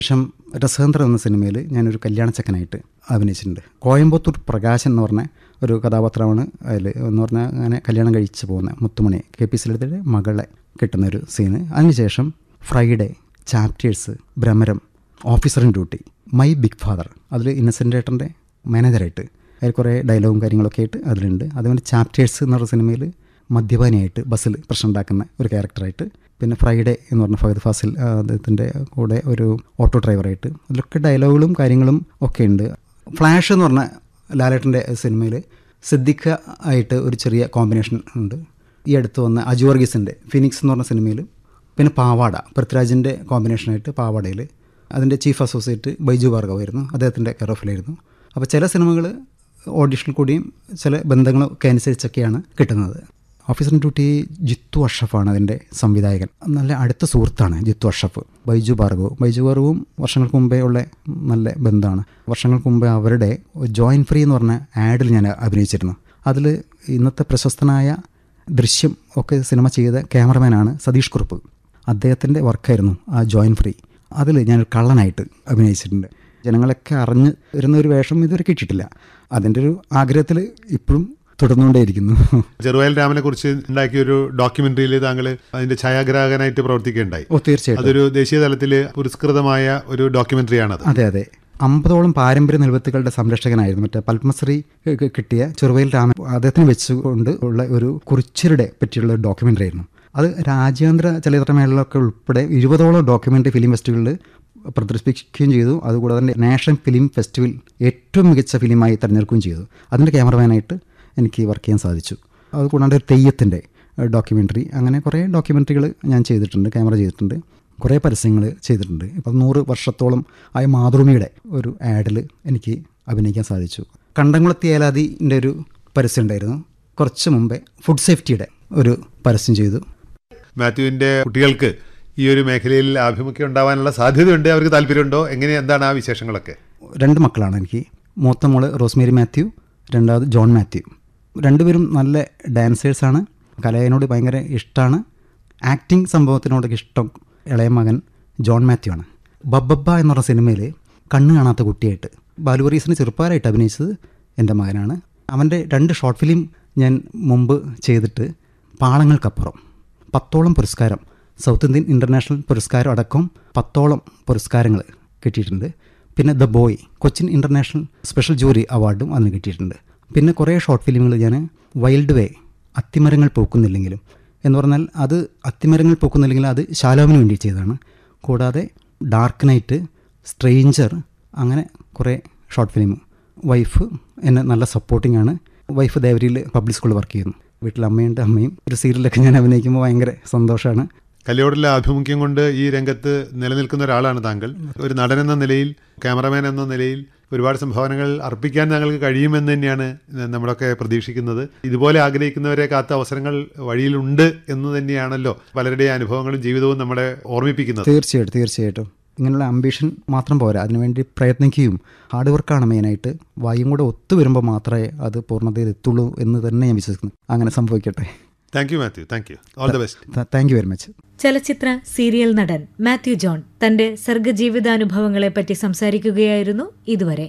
ശേഷം രസതന്ത്രം എന്ന സിനിമയിൽ ഞാനൊരു കല്യാണച്ചക്കനായിട്ട് അഭിനയിച്ചിട്ടുണ്ട് കോയമ്പത്തൂർ പ്രകാശൻ എന്ന് പറഞ്ഞ ഒരു കഥാപാത്രമാണ് അതിൽ എന്ന് പറഞ്ഞാൽ അങ്ങനെ കല്യാണം കഴിച്ച് പോകുന്ന മുത്തുമണി കെ പി സിലയുടെ മകളെ കിട്ടുന്ന ഒരു സീന് അതിനുശേഷം Friday chapters Bhramaram officer in duty my big father അതിൽ ഇന്നസെൻ്റ് ഏട്ടൻ്റെ മാനേജറായിട്ട് അതിൽ കുറേ ഡയലോഗും കാര്യങ്ങളൊക്കെ ആയിട്ട് അതിലുണ്ട് അതുപോലെ ചാപ്റ്റേഴ്സ് എന്ന് പറഞ്ഞ സിനിമയിൽ മദ്യപാനിയായിട്ട് ബസ്സിൽ പ്രശ്നം ഉണ്ടാക്കുന്ന ഒരു ക്യാരക്ടറായിട്ട് പിന്നെ ഫ്രൈഡേ എന്ന് പറഞ്ഞ ഫഹദ് ഫാസിൽ ആ, അദ്ദേഹത്തിൻ്റെ കൂടെ ഒരു ഓട്ടോ ഡ്രൈവറായിട്ട് അതിലൊക്കെ ഡയലോഗുകളും കാര്യങ്ങളും ഒക്കെ ഉണ്ട് ഫ്ലാഷ് എന്ന് പറഞ്ഞ ലാലേട്ടൻ്റെ സിനിമയിൽ സിദ്ദിഖ ആയിട്ട് ഒരു ചെറിയ കോമ്പിനേഷൻ ഉണ്ട് ഈ അടുത്ത് വന്ന അജു വർഗീസിൻ്റെ ഫിനിക്സ് എന്ന് പറഞ്ഞ സിനിമയിൽ പിന്നെ പാവാട പൃഥ്വിരാജിൻ്റെ കോമ്പിനേഷനായിട്ട് പാവാടയിൽ അതിൻ്റെ ചീഫ് അസോസിയേറ്റ് ബൈജു ഭാർഗവായിരുന്നു അദ്ദേഹത്തിൻ്റെ കെയർ ഓഫിലായിരുന്നു അപ്പോൾ ചില സിനിമകൾ ഓഡിഷനിൽ കൂടിയും ചില ബന്ധങ്ങളൊക്കെ അനുസരിച്ചൊക്കെയാണ് കിട്ടുന്നത് ഓഫീസർ ഡ്യൂട്ടി ജിത്തു അഷഫാണ് അതിൻ്റെ സംവിധായകൻ നല്ല അടുത്ത സുഹൃത്താണ് ജിത്തു അഷഫ് ബൈജു ഭാർഗവ് ബൈജു ഭാർഗവും വർഷങ്ങൾക്ക് മുമ്പേ ഉള്ള നല്ല ബന്ധമാണ് വർഷങ്ങൾക്ക് മുമ്പേ അവരുടെ ജോയിൻ ഫ്രീ എന്ന് പറഞ്ഞ ആഡിൽ ഞാൻ അഭിനയിച്ചിരുന്നു അതിൽ ഇന്നത്തെ പ്രശസ്തനായ ദൃശ്യം ഒക്കെ സിനിമ ചെയ്ത ക്യാമറമാനാണ് സതീഷ് കുറുപ്പ് അദ്ദേഹത്തിൻ്റെ വർക്കായിരുന്നു ആ ജോയിൻ ഫ്രീ അതിൽ ഞാൻ കള്ളനായിട്ട് അഭിനയിച്ചിട്ടുണ്ട് ജനങ്ങളൊക്കെ അറിഞ്ഞ് വരുന്ന ഒരു വേഷം ഇതുവരെ കിട്ടിയിട്ടില്ല അതിൻ്റെ ഒരു ആഗ്രഹത്തിൽ ഇപ്പോഴും തുടർന്നുകൊണ്ടേയിരിക്കുന്നു ചെറുവയൽ രാമനെ കുറിച്ച് ഉണ്ടാക്കിയ ഒരു ഡോക്യുമെന്ററിയിൽ താങ്കൾ അതിന്റെ ഛായാഗ്രാഹകനായിട്ട് പ്രവർത്തിക്കുകയുണ്ടായി ഓ തീർച്ചയായിട്ടും അതൊരു ദേശീയ തലത്തിൽ പുരസ്കൃതമായ ഒരു ഡോക്യുമെന്ററിയാണത് അതെ അതെ അമ്പതോളം പാരമ്പര്യ നിലവത്തുകളുടെ സംരക്ഷകനായിരുന്നു മറ്റേ പത്മശ്രീ കി- കിട്ടിയ ചെറുവയൽ രാമൻ അദ്ദേഹത്തിന് വെച്ചുകൊണ്ട് ഉള്ള ഒരു കുറിച്യരുടെ പറ്റിയുള്ള ഒരു ഡോക്യുമെൻ്ററി ആയിരുന്നു അത് രാജ്യാന്തര ചലച്ചിത്രമേളകളൊക്കെ ഉൾപ്പെടെ ഇരുപതോളം ഡോക്യുമെൻ്ററി ഫിലിം ഫെസ്റ്റിവലിൽ പ്രദർശിപ്പിക്കുകയും ചെയ്തു അതുകൂടാതെ തന്നെ നാഷണൽ ഫിലിം ഫെസ്റ്റിവൽ ഏറ്റവും മികച്ച ഫിലിമായി തിരഞ്ഞെടുക്കുകയും ചെയ്തു അതിൻ്റെ ക്യാമറമാനായിട്ട് എനിക്ക് വർക്ക് ചെയ്യാൻ സാധിച്ചു അതുകൂടാണ്ട് ഒരു തെയ്യത്തിൻ്റെ ഡോക്യുമെൻ്ററി അങ്ങനെ കുറേ ഡോക്യുമെൻ്ററികൾ ഞാൻ ചെയ്തിട്ടുണ്ട് ക്യാമറ ചെയ്തിട്ടുണ്ട് കുറേ പരസ്യങ്ങൾ ചെയ്തിട്ടുണ്ട് ഇപ്പം നൂറ് വർഷത്തോളം ആയ മാതൃഭൂമിയുടെ ഒരു ആഡിൽ എനിക്ക് അഭിനയിക്കാൻ സാധിച്ചു കണ്ടംകുളത്തി ഏലാദിൻ്റെ ഒരു പരസ്യം ഉണ്ടായിരുന്നു കുറച്ച് മുമ്പേ ഫുഡ് സേഫ്റ്റിയുടെ ഒരു പരസ്യം ചെയ്തു മാത്യുവിന്റെ കുട്ടികൾക്ക് ഈ ഒരു മേഖലയിൽ ആഭിമുഖ്യം ഉണ്ടാവാനുള്ള സാധ്യതയുണ്ട് അവർക്ക് താല്പര്യമുണ്ടോ എങ്ങനെ എന്താണ് ആ വിശേഷങ്ങളൊക്കെ രണ്ട് മക്കളാണ് എനിക്ക് മൂത്ത മോള് റോസ്മേരി മാത്യു രണ്ടാമത് ജോൺ മാത്യു രണ്ടുപേരും നല്ല ഡാൻസേഴ്സാണ് കലയിനോട് ഭയങ്കര ഇഷ്ടമാണ് ആക്ടിങ് സംഭവത്തിനോടൊക്കെ ഇഷ്ടം ഇളയ മകൻ ജോൺ മാത്യു ആണ് ബബ്ബബ്ബ എന്ന് പറഞ്ഞ സിനിമയിൽ കണ്ണ് കാണാത്ത കുട്ടിയായിട്ട് ബാലുവറീസിന് ചെറുപ്പക്കാരായിട്ട് അഭിനയിച്ചത് എൻ്റെ മകനാണ് അവൻ്റെ രണ്ട് ഷോർട്ട് ഫിലിം ഞാൻ മുമ്പ് ചെയ്തിട്ട് പാളങ്ങൾക്കപ്പുറം പത്തോളം പുരസ്കാരം സൗത്ത് ഇന്ത്യൻ ഇൻ്റർനാഷണൽ പുരസ്കാരം അടക്കം പത്തോളം പുരസ്കാരങ്ങൾ കിട്ടിയിട്ടുണ്ട് പിന്നെ the boy Cochin international special jury അവാർഡും അതിന് കിട്ടിയിട്ടുണ്ട് പിന്നെ കുറേ ഷോർട്ട് ഫിലിമുകൾ ഞാൻ വൈൽഡ് വേ അത്തിമരങ്ങൾ പൂക്കുന്നില്ലെങ്കിലും എന്ന് പറഞ്ഞാൽ അത് അത്തിമരങ്ങൾ പൂക്കുന്നില്ലെങ്കിൽ അത് ശാലോമിന് വേണ്ടി ചെയ്തതാണ് കൂടാതെ ഡാർക്ക് നൈറ്റ് സ്ട്രേഞ്ചർ അങ്ങനെ കുറേ ഷോർട്ട് ഫിലിം വൈഫ് എന്നെ നല്ല സപ്പോർട്ടിംഗ് ആണ് വൈഫ് ദേവരിയിൽ പബ്ലിക് സ്കൂളിൽ വർക്ക് ചെയ്യുന്നു വീട്ടിൽ അമ്മയുണ്ട് അമ്മയും ഒരു സീരിയലൊക്കെ ഞാൻ അഭിനയിക്കുമ്പോൾ ഭയങ്കര സന്തോഷമാണ് കലയോടുള്ള ആഭിമുഖ്യം കൊണ്ട് ഈ രംഗത്ത് നിലനിൽക്കുന്ന ഒരാളാണ് താങ്കൾ ഒരു നടൻ എന്ന നിലയിൽ ക്യാമറമാൻ എന്ന നിലയിൽ ഒരുപാട് സംഭാവനകൾ അർപ്പിക്കാൻ താങ്കൾക്ക് കഴിയുമെന്ന് തന്നെയാണ് നമ്മളൊക്കെ പ്രതീക്ഷിക്കുന്നത് ഇതുപോലെ ആഗ്രഹിക്കുന്നവരെ കാത്ത അവസരങ്ങൾ വഴിയിലുണ്ട് എന്ന് തന്നെയാണല്ലോ പലരുടെയും അനുഭവങ്ങളും ജീവിതവും നമ്മളെ ഓർമ്മിപ്പിക്കുന്നത് തീർച്ചയായിട്ടും തീർച്ചയായിട്ടും ഇങ്ങനെയുള്ള അംബിഷൻ മാത്രം പോരാ അതിനുവേണ്ടി പ്രയത്നിക്കുകയും ഹാർഡ് വർക്കാണ് മെയിനായിട്ട് വായും കൂടെ ഒത്തു വരുമ്പോൾ മാത്രമേ അത് പൂർണ്ണതയിൽ എത്തുള്ളൂ എന്ന് തന്നെ ഞാൻ വിശ്വസിക്കുന്നു അങ്ങനെ സംഭവിക്കട്ടെ thank you Mathew thank you all the best thank you very much ചലച്ചിത്ര സീരിയൽ നടൻ മാത്യു ജോൺ തന്റെ സർഗജീവിതാനുഭവങ്ങളെപ്പറ്റി സംസാരിക്കുകയായിരുന്നു ഇതുവരെ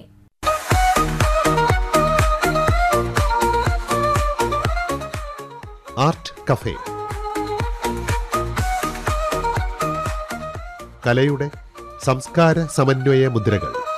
ആർട്ട് കഫേ കലയുടെ സംസ്കാര സമന്വയ മുദ്രകൾ